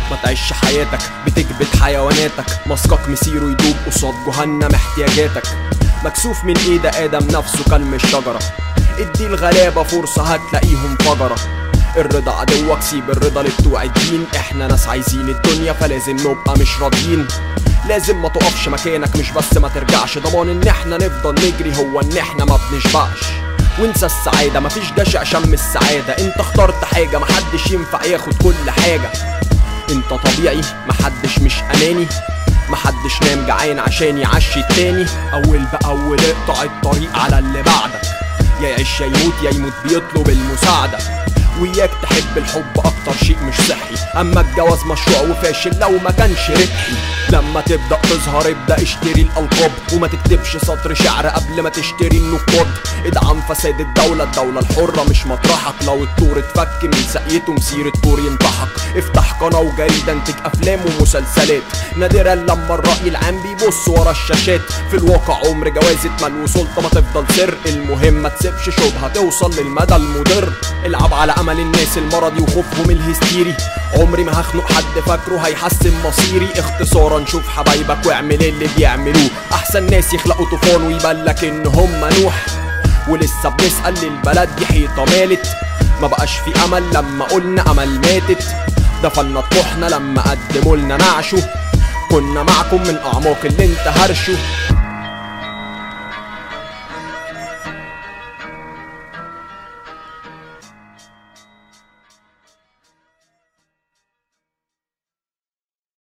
ما تعيش حياتك بتكبت حيواناتك مسقك مسيره يدوب قصاد جهنم احتياجاتك مكسوف من ايد ادم نفسه كان من الشجره ادي الغلابه فرصه هتلاقيهم فجره الرضا عدوك سيب الرضا لبتوع الدين احنا ناس عايزين الدنيا فلازم نبقى مش راضيين لازم ما تقفش مكانك مش بس ما ترجعش ضمان ان احنا نفضل نجري هو ان احنا ما بنشبعش وانسى السعادة مفيش جشع شم السعادة انت اخترت حاجة محدش ينفع ياخد كل حاجة انت طبيعي محدش مش اناني محدش نام جعان عشان يعشي التاني اول باول اقطع الطريق على اللي بعدك يا يعيش يا يموت يا يموت بيطلب المساعدة وياك تحب الحب اكتر شيء مش صحي اما الجواز مشروع وفاشل لو ما كانش ربحي لما تبدا تظهر ابدا اشتري الالقاب وما تكتبش سطر شعر قبل ما تشتري النقاد ادعم فساد الدوله الدوله الحره مش مطرحك لو الطور اتفك من سقيته مسير الطور ينطحك افتح قناه وجريده انتج افلام ومسلسلات نادرا لما الراي العام بيبص ورا الشاشات في الواقع عمر جوازة مال وسلطه ما تفضل سر المهم ما تسيبش شبهه توصل للمدى المضر العب على امل الناس المرضي وخوفهم الهستيري عمري ما هخنق حد فاكره هيحسن مصيري اختصارا شوف حبايبك واعمل اللي بيعملوه احسن ناس يخلقوا طوفان ويبان لك ان هم نوح ولسه بنسأل للبلد دي حيطة مالت ما بقاش في امل لما قلنا امل ماتت دفنا طموحنا لما قدموا لنا نعشه كنا معكم من اعماق اللي انت هرشه